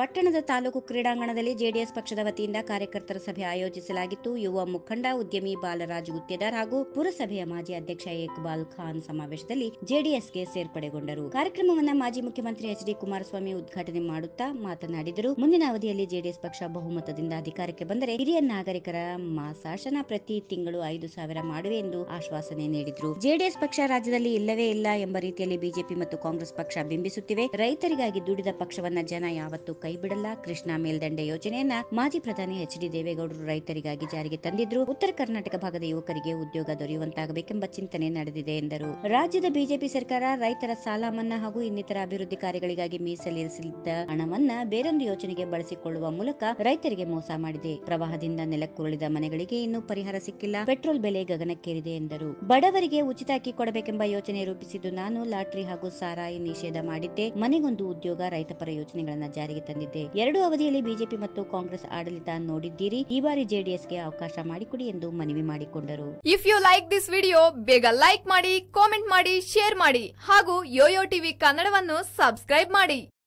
ಪಟ್ಟಣದ ತಾಲೂಕು ಕ್ರೀಡಾಂಗಣದಲ್ಲಿ ಜೆಡಿಎಸ್ ಪಕ್ಷದ ವತಿಯಿಂದ ಕಾರ್ಯಕರ್ತರ ಸಭೆ ಆಯೋಜಿಸಲಾಗಿತ್ತು ಯುವ ಮುಖಂಡ ಉದ್ಯಮಿ ಬಾಲರಾಜ್ ಗುತ್ತೇದಾರ್ ಹಾಗೂ ಪುರಸಭೆಯ ಮಾಜಿ ಅಧ್ಯಕ್ಷ ಇಕ್ಬಾಲ್ ಖಾನ್ ಸಮಾವೇಶದಲ್ಲಿ ಜೆಡಿಎಸ್ಗೆ ಸೇರ್ಪಡೆಗೊಂಡರು ಕಾರ್ಯಕ್ರಮವನ್ನ ಮಾಜಿ ಮುಖ್ಯಮಂತ್ರಿ ಎಚ್ ಡಿ ಕುಮಾರಸ್ವಾಮಿ ಉದ್ಘಾಟನೆ ಮಾಡುತ್ತಾ ಮಾತನಾಡಿದರು ಮುಂದಿನ ಅವಧಿಯಲ್ಲಿ ಜೆಡಿಎಸ್ ಪಕ್ಷ ಬಹುಮತದಿಂದ ಅಧಿಕಾರಕ್ಕೆ ಬಂದರೆ ಹಿರಿಯ ನಾಗರಿಕರ ಮಾಸಾಶನ ಪ್ರತಿ ತಿಂಗಳು ಐದು ಸಾವಿರ ಮಾಡುವೆ ಎಂದು ಆಶ್ವಾಸನೆ ನೀಡಿದರು ಜೆಡಿಎಸ್ ಪಕ್ಷ ರಾಜ್ಯದಲ್ಲಿ ಇಲ್ಲವೇ ಇಲ್ಲ ಎಂಬ ರೀತಿಯಲ್ಲಿ ಬಿಜೆಪಿ ಮತ್ತು ಕಾಂಗ್ರೆಸ್ ಪಕ್ಷ ಬಿಂಬಿಸುತ್ತಿವೆ ರೈತರಿಗಾಗಿ ದುಡಿದ ಪಕ್ಷವನ್ನ ಜನ ಯಾವತ್ತೂ ಕೈಬಿಡಲ್ಲ ಕೃಷ್ಣಾ ಮೇಲ್ದಂಡೆ ಯೋಜನೆಯನ್ನ ಮಾಜಿ ಪ್ರಧಾನಿ ಎಚ್ ಡಿ ದೇವೇಗೌಡರು ರೈತರಿಗಾಗಿ ಜಾರಿಗೆ ತಂದಿದ್ರು ಉತ್ತರ ಕರ್ನಾಟಕ ಭಾಗದ ಯುವಕರಿಗೆ ಉದ್ಯೋಗ ದೊರೆಯುವಂತಾಗಬೇಕೆಂಬ ಚಿಂತನೆ ನಡೆದಿದೆ ಎಂದರು ರಾಜ್ಯದ ಬಿಜೆಪಿ ಸರ್ಕಾರ ರೈತರ ಸಾಲ ಮನ್ನಾ ಹಾಗೂ ಇನ್ನಿತರ ಅಭಿವೃದ್ಧಿ ಕಾರ್ಯಗಳಿಗಾಗಿ ಮೀಸಲಿರಿಸಿದ್ದ ಹಣವನ್ನ ಬೇರೊಂದು ಯೋಜನೆಗೆ ಬಳಸಿಕೊಳ್ಳುವ ಮೂಲಕ ರೈತರಿಗೆ ಮೋಸ ಮಾಡಿದೆ ಪ್ರವಾಹದಿಂದ ನೆಲಕ್ಕುರುಳಿದ ಮನೆಗಳಿಗೆ ಇನ್ನೂ ಪರಿಹಾರ ಸಿಕ್ಕಿಲ್ಲ ಪೆಟ್ರೋಲ್ ಬೆಲೆ ಗಗನಕ್ಕೇರಿದೆ ಎಂದರು ಬಡವರಿಗೆ ಉಚಿತ ಅಕ್ಕಿ ಕೊಡಬೇಕೆಂಬ ಯೋಜನೆ ರೂಪಿಸಿದ್ದು ನಾನು ಲಾಟರಿ ಹಾಗೂ ಸಾರಾಯಿ ನಿಷೇಧ ಮಾಡಿದ್ದೆ ಮನೆಗೊಂದು ಉದ್ಯೋಗ ರೈತಪರ ಯೋಜನೆಗಳನ್ನ ಜಾರಿಗೆ ತಂದಿದ್ದೆ ಎರಡು ಅವಧಿಯಲ್ಲಿ ಬಿಜೆಪಿ ಮತ್ತು ಕಾಂಗ್ರೆಸ್ ಆಡಳಿತ ನೋಡಿದ್ದೀರಿ ಈ ಬಾರಿ ಜೆಡಿಎಸ್ಗೆ ಅವಕಾಶ ಮಾಡಿಕೊಡಿ ಎಂದು ಮನವಿ ಮಾಡಿಕೊಂಡರು if you like this video ಬೇಗ ಲೈಕ್ ಮಾಡಿ ಕಾಮೆಂಟ್ ಮಾಡಿ ಶೇರ್ ಮಾಡಿ ಹಾಗೂ ಯೋಯೋ ಟಿವಿ ಕನ್ನಡವನ್ನು ಸಬ್ಸ್ಕ್ರೈಬ್ ಮಾಡಿ